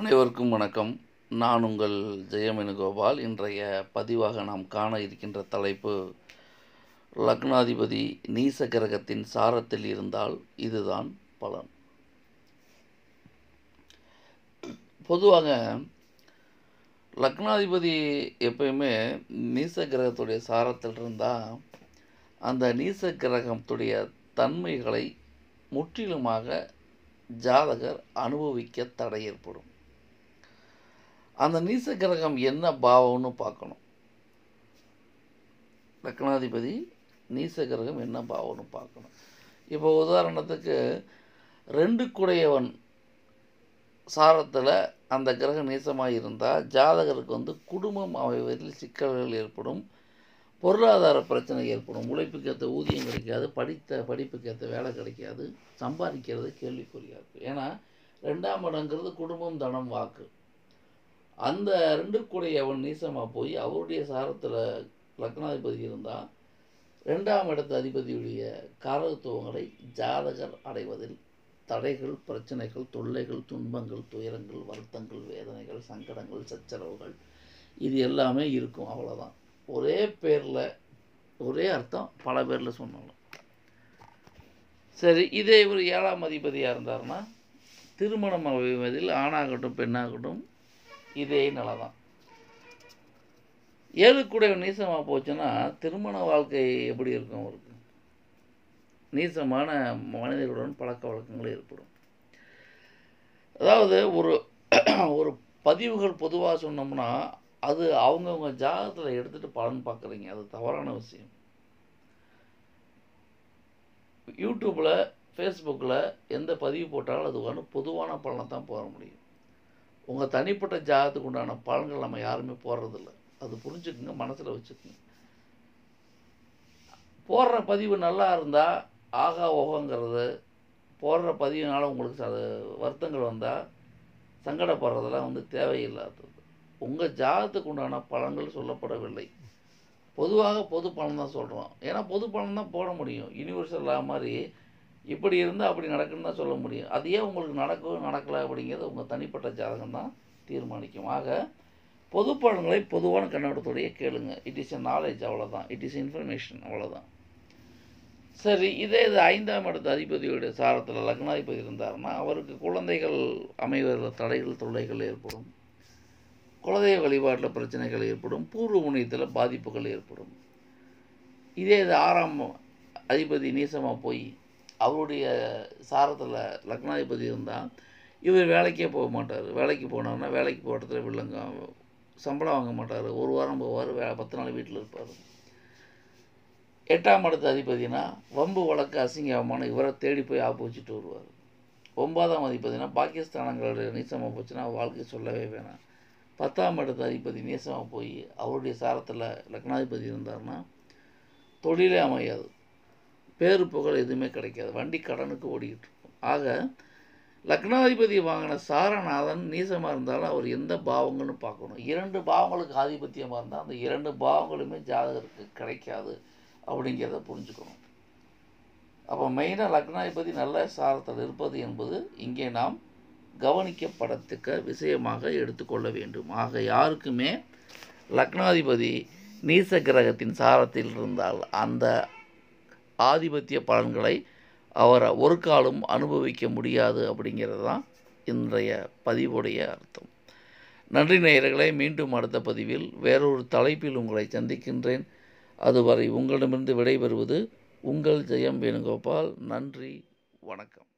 அனைவருக்கும் வணக்கம் நான் உங்கள் ஜெயமேனுகோபால் இன்றைய பதிவாக நாம் காண இருக்கின்ற தலைப்பு லக்னாதிபதி நீச கிரகத்தின் சாரத்தில் இருந்தால் இதுதான் பலன் பொதுவாக லக்னாதிபதி எப்பயுமே நீச கிரகத்துடைய சாரத்தில் இருந்தால் அந்த நீச கிரகத்துடைய தன்மைகளை முற்றிலுமாக ஜாதகர் அனுபவிக்க தடை ஏற்படும் அந்த நீச கிரகம் என்ன பாவம்னு பார்க்கணும் லக்னாதிபதி நீச கிரகம் என்ன பாவம்னு பார்க்கணும் இப்போ உதாரணத்துக்கு ரெண்டு குடையவன் சாரத்தில் அந்த கிரகம் நீசமாக இருந்தால் ஜாதகருக்கு வந்து குடும்பம் அமைவதில் சிக்கல்கள் ஏற்படும் பொருளாதார பிரச்சனை ஏற்படும் உழைப்புக்கு ஏற்ற ஊதியம் கிடைக்காது படித்த படிப்புக்கு ஏற்ற வேலை கிடைக்காது சம்பாதிக்கிறது கேள்விக்குறியாக இருக்கும் ஏன்னா ரெண்டாம் இடங்கிறது குடும்பம் தனம் வாக்கு அந்த ரெண்டு கூடையவன் நீசமாக போய் அவருடைய சாரத்தில் லக்னாதிபதி இருந்தால் ரெண்டாம் இடத்து அதிபதியுடைய காரகத்துவங்களை ஜாதகர் அடைவதில் தடைகள் பிரச்சனைகள் தொல்லைகள் துன்பங்கள் துயரங்கள் வருத்தங்கள் வேதனைகள் சங்கடங்கள் சச்சரவுகள் இது எல்லாமே இருக்கும் அவ்வளோதான் ஒரே பேரில் ஒரே அர்த்தம் பல பேரில் சொன்னாலும் சரி இதே இவர் ஏழாம் அதிபதியாக இருந்தாருன்னா திருமணம் அமைவதில் ஆணாகட்டும் பெண்ணாகட்டும் இதே நிலை தான் ஏழுக்குடைய நீசமாக போச்சுன்னா திருமண வாழ்க்கை எப்படி இருக்கும் அவருக்கு நீசமான மனிதர்களுடன் பழக்க வழக்கங்கள் ஏற்படும் அதாவது ஒரு ஒரு பதிவுகள் பொதுவாக சொன்னோம்னா அது அவங்கவுங்க ஜாதகத்தில் எடுத்துகிட்டு பலன் பார்க்குறீங்க அது தவறான விஷயம் யூடியூப்பில் ஃபேஸ்புக்கில் எந்த பதிவு போட்டாலும் அதுக்கான பொதுவான பலனை தான் போட முடியும் உங்கள் தனிப்பட்ட ஜாதகத்துக்கு உண்டான பலன்கள் நம்ம யாருமே போடுறதில்ல அது புரிஞ்சுக்குங்க மனசில் வச்சுக்கோங்க போடுற பதிவு நல்லா இருந்தால் ஆகா ஓகங்கிறது போடுற பதிவுனால உங்களுக்கு அது வருத்தங்கள் வந்தால் சங்கடப்படுறதெல்லாம் வந்து தேவையில்லாதது உங்கள் ஜாதகத்துக்கு உண்டான பலன்கள் சொல்லப்படவில்லை பொதுவாக பொது பலன் தான் சொல்கிறோம் ஏன்னா பொது பலன் தான் போட முடியும் யூனிவர்சல் மாதிரி இப்படி இருந்தால் அப்படி நடக்குன்னு தான் சொல்ல முடியும் அது ஏன் உங்களுக்கு நடக்கும் நடக்கலை அப்படிங்கிறது உங்கள் தனிப்பட்ட ஜாதகம் தான் தீர்மானிக்கும் ஆக பொது பலன்களை பொதுவான கண்ணோட்டத்தோடையே கேளுங்க இட் இஸ் எ நாலேஜ் அவ்வளோதான் இட் இஸ் இன்ஃபர்மேஷன் அவ்வளோதான் சரி இதே இது ஐந்தாம் இடத்து அதிபதியுடைய சாரத்தில் லக்னாதிபதி இருந்தாருன்னா அவருக்கு குழந்தைகள் அமைவதில் தடைகள் தொல்லைகள் ஏற்படும் குலதெய்வ வழிபாட்டில் பிரச்சனைகள் ஏற்படும் பூர்வ முனையத்தில் பாதிப்புகள் ஏற்படும் இதே இது ஆறாம் அதிபதி நீசமாக போய் அவருடைய சாரத்தில் லக்னாதிபதி இருந்தால் இவர் வேலைக்கே போக மாட்டார் வேலைக்கு போனார்னா வேலைக்கு போகிற இடத்துல வில்லங்க சம்பளம் வாங்க மாட்டார் ஒரு வாரம் போவார் வே பத்து நாள் வீட்டில் இருப்பார் எட்டாம் இடத்து அதிபதினா வம்பு வழக்கு அசிங்க அவமானம் இவரை தேடி போய் ஆப்பு வச்சுட்டு வருவார் ஒன்பதாம் அதிபதினா பாகிஸ்தானங்களோட நீசமாக போச்சுன்னா வாழ்க்கை சொல்லவே வேணாம் பத்தாம் இடத்து அதிபதி நீசமாக போய் அவருடைய சாரத்தில் லக்னாதிபதி இருந்தார்னா தொழிலே அமையாது பேரு புகழ் எதுவுமே கிடைக்காது வண்டி கடனுக்கு ஓடிக்கிட்டு இருக்கும் ஆக லக்னாதிபதி வாங்கின சாரநாதன் நீசமாக இருந்தாலும் அவர் எந்த பாவங்கள்னு பார்க்கணும் இரண்டு பாவங்களுக்கு ஆதிபத்தியமாக இருந்தால் அந்த இரண்டு பாவங்களுமே ஜாதகருக்கு கிடைக்காது அப்படிங்கிறத புரிஞ்சுக்கணும் அப்போ மெயினாக லக்னாதிபதி நல்ல சாரத்தில் இருப்பது என்பது இங்கே நாம் கவனிக்கப்படத்தக்க விஷயமாக எடுத்துக்கொள்ள வேண்டும் ஆக யாருக்குமே லக்னாதிபதி நீச கிரகத்தின் சாரத்தில் இருந்தால் அந்த ஆதிபத்திய பலன்களை அவர் ஒரு காலம் அனுபவிக்க முடியாது அப்படிங்கிறது தான் இன்றைய பதிவுடைய அர்த்தம் நன்றி நேயர்களை மீண்டும் அடுத்த பதிவில் வேறொரு தலைப்பில் உங்களை சந்திக்கின்றேன் அதுவரை உங்களிடமிருந்து விடைபெறுவது உங்கள் ஜெயம் வேணுகோபால் நன்றி வணக்கம்